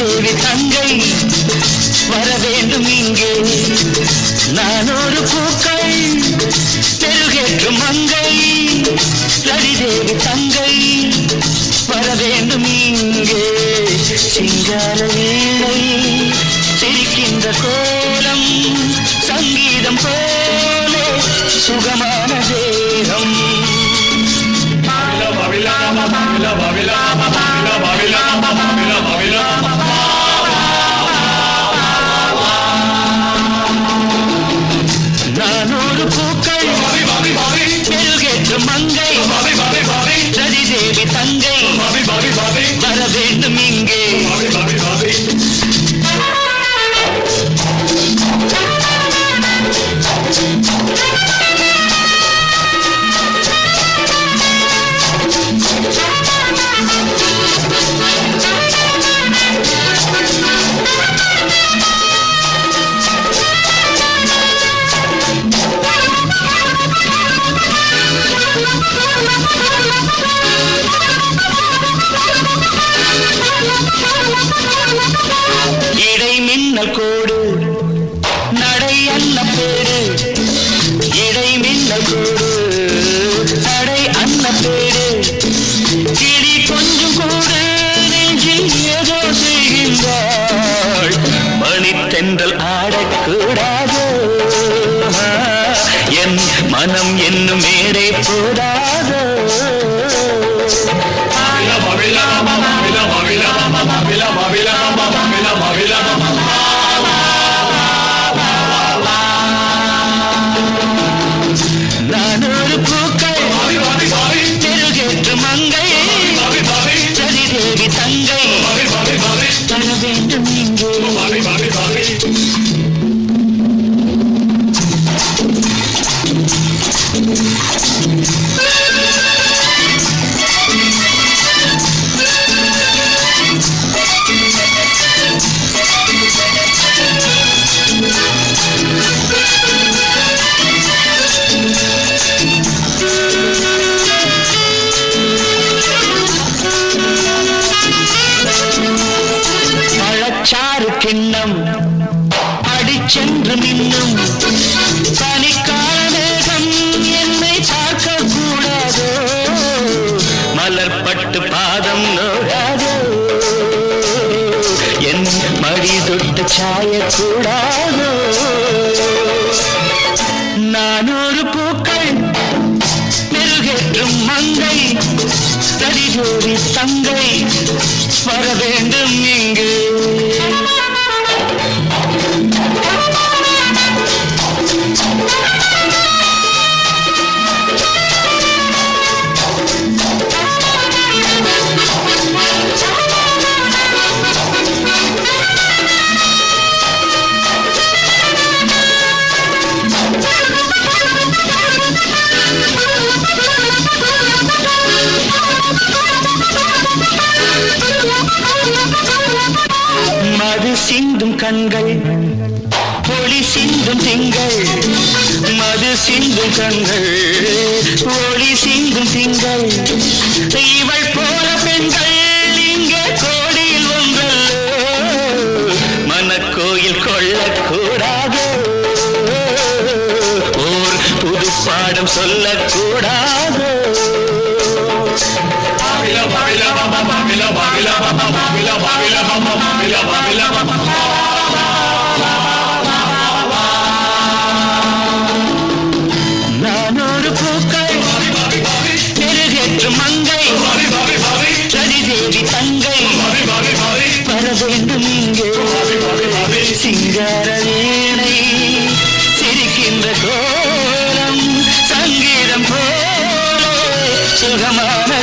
ரதிதேவி தங்கை வர வேண்டும் இங்கே நான் ஒரு பூக்கள் பெருகேற்றும் மங்கை ரதிதேவி தங்கை வர வேண்டும் இங்கே சிங்கார வீணை சிரிக்கின்ற கோலம் சங்கீதம் போல சுகமான தேகம் நான் ஒரு பூக்கள் பெருகேற்றும் மங்கை ரதிதேவி தங்கை வர வேண்டும் இங்கே இடை மின்னல் கோடு நடை அல்ல பேரு இடை மின்னல் கோடு நடை அல்ல பேரு கிளி கொஞ்சம் கூட நெஞ்சில் ஏதோ செய்கின்றாள் மணித்தென்றல் ஆடக்கூடாது என் மனம் என்னும் மேடை போடாது நான் ஒரு பூக்கள் பெருகேற்று மங்கை சரிதேவி தங்கை தர வேண்டும் இங்கே பழச்சாறு கிண்ணம் அடிச்சென்று மின்னும் பனிக்கால மேகம் என்னை பார்க்க கூடாதோ மலர்பட்டு பாதம் நோடாதோ என் மடி தொட்டு சாயக்கூடாதோ நான் ஒரு பூக்கள் மெருகேற்றும் மங்கை தடிஜோடி தங்கை வர வேண்டும் இங்கு மது சிந்தும் கண்கள் ஒளி சிந்தும் திங்கள் மது சிந்தும் கண்கள் ஒளி சிந்தும் திங்கள் இவள் போல பெண்கள் இங்கே கோடியில் ஒன்றல்லோ மனக்கோயில் கொள்ளக்கூடாது ஓர் புது பாடம் சொல்லக்கூடாது நான் ஒரு பூக்கள் பெருகேற்று மங்கை ரதிதேவி தங்கை வர வேண்டும் இங்கே சிங்கார வீணை சிரிக்கின்ற கோலம் சங்கீதம் போல சுகமான